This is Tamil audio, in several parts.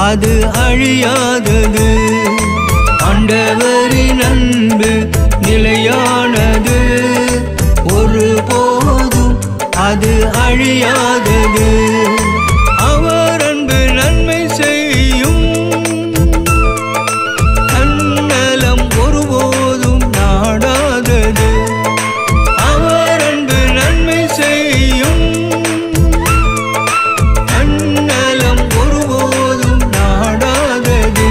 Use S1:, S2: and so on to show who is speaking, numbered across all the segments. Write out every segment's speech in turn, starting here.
S1: அது அழியாதது ஆண்டவரின் அன்பு நிலையானது ஒருபோதும் அது அழியாதது அவர் அன்பு நன்மை செய்யும் தன்னலம் ஒருபோதும் நாடாதது அவர் அன்பு நன்மை செய்யும் தன்னலம் ஒருபோதும் நாடாதது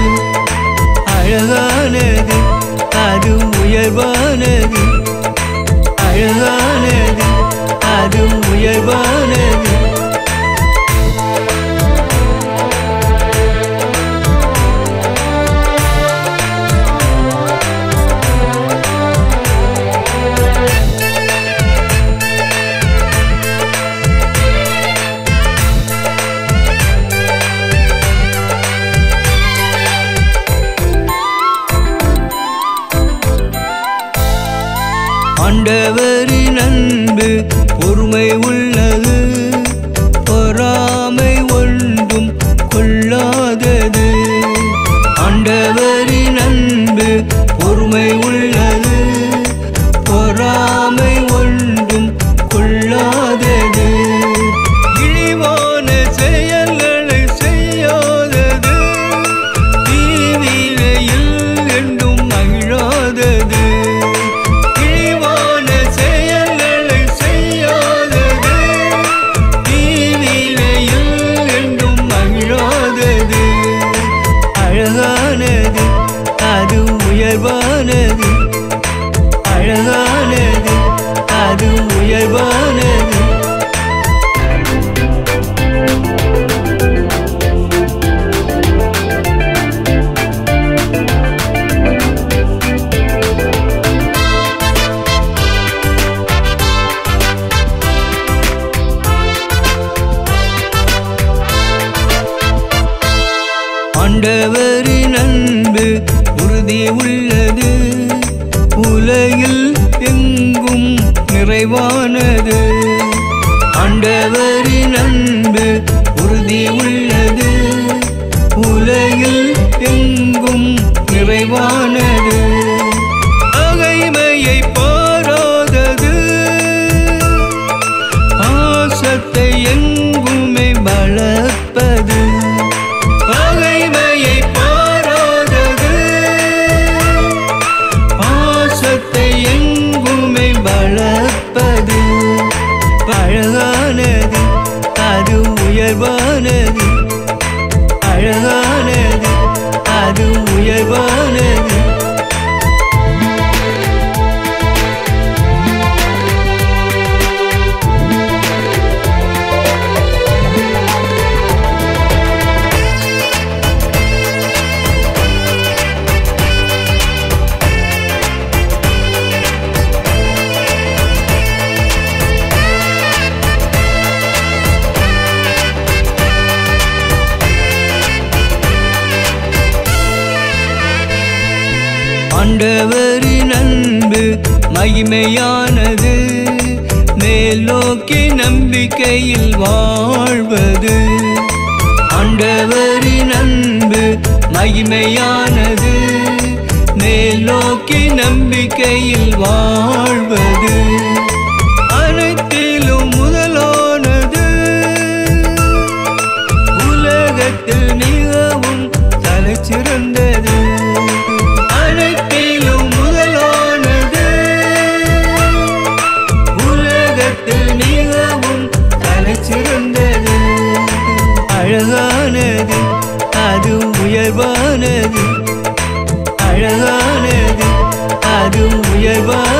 S1: அழகானது அது உயர்வானது அழகானது அது உயர்வானது ஆண்டவரின் அன்பு பொறுமை உள்ளது பொறாமை ஒன்றும் கொள்ளாதது ஆண்டவரின் அன்பு பொறுமை உள்ளது பொறாமை ஒன்றும் கொள்ளாதது இழிவான செயல்களை செய்யாதது தீவினையில் என்றும் மகிழாதது இழிவான செயல்களை செய்யாதது தீவினையில் என்றும் மகிழாதது அழகானது அது உயர்வானது அழகானது அது உயர்வானது ஆண்டவரின் அன்பு உறுதி உள்ளது உலகில் எங்கும் நிறைவானது ஆண்டவரின் அன்பு உறுதி உள்ளது உலகில் எங்கும் நிறைவானது அகைமையை பாராதது பாசத்தை எங்குமே வளர்ப்பது பகைமையை பாராதது பாசத்தை எங்குமே வளர்ப்பது அழகானது அது உயர்வானது அழகானது அது உயர்வானது ஆண்டவரின் அன்பு மகிமையானது மேலோக்கி நம்பிக்கையில் வாழ்வது ஆண்டவரின் அன்பு மகிமையானது மேலோக்கி நம்பிக்கையில் வாழ்வது அனைத்திலும் முதலானது உலகத்தில் மிகவும் தலைச்சிறந்தது அனைத்திலும் முதலானது உலகத்தில் மிகவும் தலைச்சிறந்தது அழகானது அது உயர்வானது அழகானது அது உயர்வானது